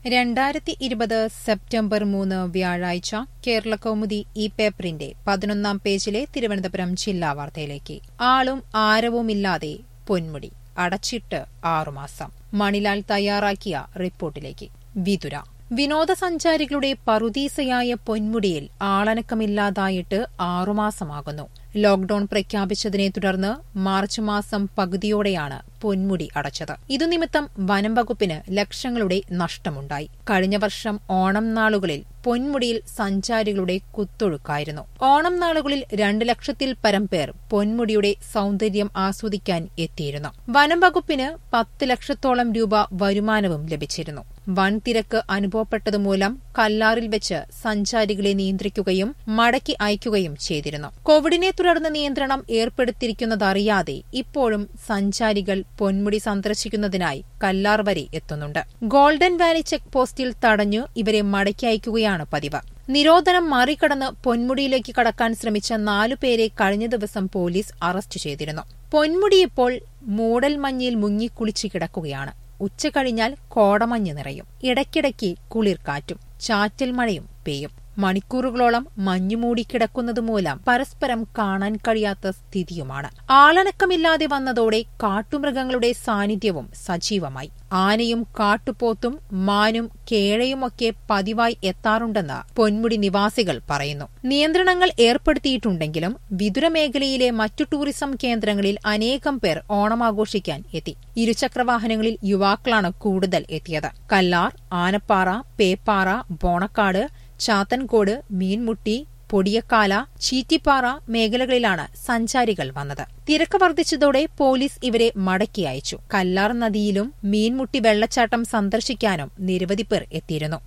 രണ്ടായിരത്തി ഇരുപത് സെപ്റ്റംബർ മൂന്ന് വ്യാഴാഴ്ച കേരള കൗമുദി ഈ പേപ്പറിന്റെ പതിനൊന്നാം പേജിലെ തിരുവനന്തപുരം ജില്ലാ വാർത്തയിലേക്ക് ആളും ആരവുമില്ലാതെ പൊന്മുടി അടച്ചിട്ട് ആറുമാസം മണിലാൽ തയ്യാറാക്കിയ റിപ്പോർട്ടിലേക്ക് വിതുര വിനോദസഞ്ചാരികളുടെ പറുദീസയായ പൊന്മുടിയിൽ ആളനക്കമില്ലാതായിട്ട് ആറുമാസമാകുന്നു ലോക്ഡൌൺ പ്രഖ്യാപിച്ചതിനെ തുടർന്ന് മാർച്ച് മാസം പകുതിയോടെയാണ് പൊന്മുടി അടച്ചത് ഇതുനിമിത്തം വനം വകുപ്പിന് ലക്ഷങ്ങളുടെ നഷ്ടമുണ്ടായി കഴിഞ്ഞ വർഷം ഓണം നാളുകളിൽ പൊന്മുടിയിൽ സഞ്ചാരികളുടെ കുത്തൊഴുക്കായിരുന്നു ഓണം നാളുകളിൽ രണ്ട് ലക്ഷത്തിൽ പരം പേർ പൊന്മുടിയുടെ സൗന്ദര്യം ആസ്വദിക്കാൻ എത്തിയിരുന്നു വനം വകുപ്പിന് പത്ത് ലക്ഷത്തോളം രൂപ വരുമാനവും ലഭിച്ചിരുന്നു വൻ തിരക്ക് അനുഭവപ്പെട്ടതുമൂലം കല്ലാറിൽ വെച്ച് സഞ്ചാരികളെ നിയന്ത്രിക്കുകയും മടക്കി അയക്കുകയും ചെയ്തിരുന്നു കോവിഡിനെ തുടർന്ന് നിയന്ത്രണം ഏർപ്പെടുത്തിയിരിക്കുന്നതറിയാതെ ഇപ്പോഴും സഞ്ചാരികൾ പൊന്മുടി സന്ദർശിക്കുന്നതിനായി കല്ലാർ വരെ എത്തുന്നുണ്ട് ഗോൾഡൻ വാലി ചെക്ക് പോസ്റ്റിൽ തടഞ്ഞു ഇവരെ മടക്കി അയക്കുകയാണ് പതിവ് നിരോധനം മറികടന്ന് പൊന്മുടിയിലേക്ക് കടക്കാൻ ശ്രമിച്ച നാലുപേരെ കഴിഞ്ഞ ദിവസം പോലീസ് അറസ്റ്റ് ചെയ്തിരുന്നു പൊന്മുടി ഇപ്പോൾ മൂടൽമഞ്ഞിൽ മുങ്ങിക്കുളിച്ചു കിടക്കുകയാണ് ഉച്ച കഴിഞ്ഞാൽ കോടമഞ്ഞ് നിറയും ഇടയ്ക്കിടയ്ക്ക് കുളിർക്കാറ്റും ചാറ്റൽ മഴയും പെയ്യും മണിക്കൂറുകളോളം മഞ്ഞുമൂടിക്കിടക്കുന്നത് മൂലം പരസ്പരം കാണാൻ കഴിയാത്ത സ്ഥിതിയുമാണ് ആളനക്കമില്ലാതെ വന്നതോടെ കാട്ടുമൃഗങ്ങളുടെ സാന്നിധ്യവും സജീവമായി ആനയും കാട്ടുപോത്തും മാനും കേഴയുമൊക്കെ പതിവായി എത്താറുണ്ടെന്ന് പൊന്മുടി നിവാസികൾ പറയുന്നു നിയന്ത്രണങ്ങൾ ഏർപ്പെടുത്തിയിട്ടുണ്ടെങ്കിലും വിതുര മേഖലയിലെ മറ്റു ടൂറിസം കേന്ദ്രങ്ങളിൽ അനേകം പേർ ഓണമാഘോഷിക്കാൻ എത്തി ഇരുചക്രവാഹനങ്ങളിൽ യുവാക്കളാണ് കൂടുതൽ എത്തിയത് കല്ലാർ ആനപ്പാറ പേപ്പാറ ബോണക്കാട് ചാത്തൻകോട് മീൻമുട്ടി പൊടിയക്കാല ചീറ്റിപ്പാറ മേഖലകളിലാണ് സഞ്ചാരികൾ വന്നത് തിരക്ക് വർദ്ധിച്ചതോടെ പോലീസ് ഇവരെ മടക്കി അയച്ചു കല്ലാർ നദിയിലും മീൻമുട്ടി വെള്ളച്ചാട്ടം സന്ദർശിക്കാനും നിരവധി പേർ എത്തിയിരുന്നു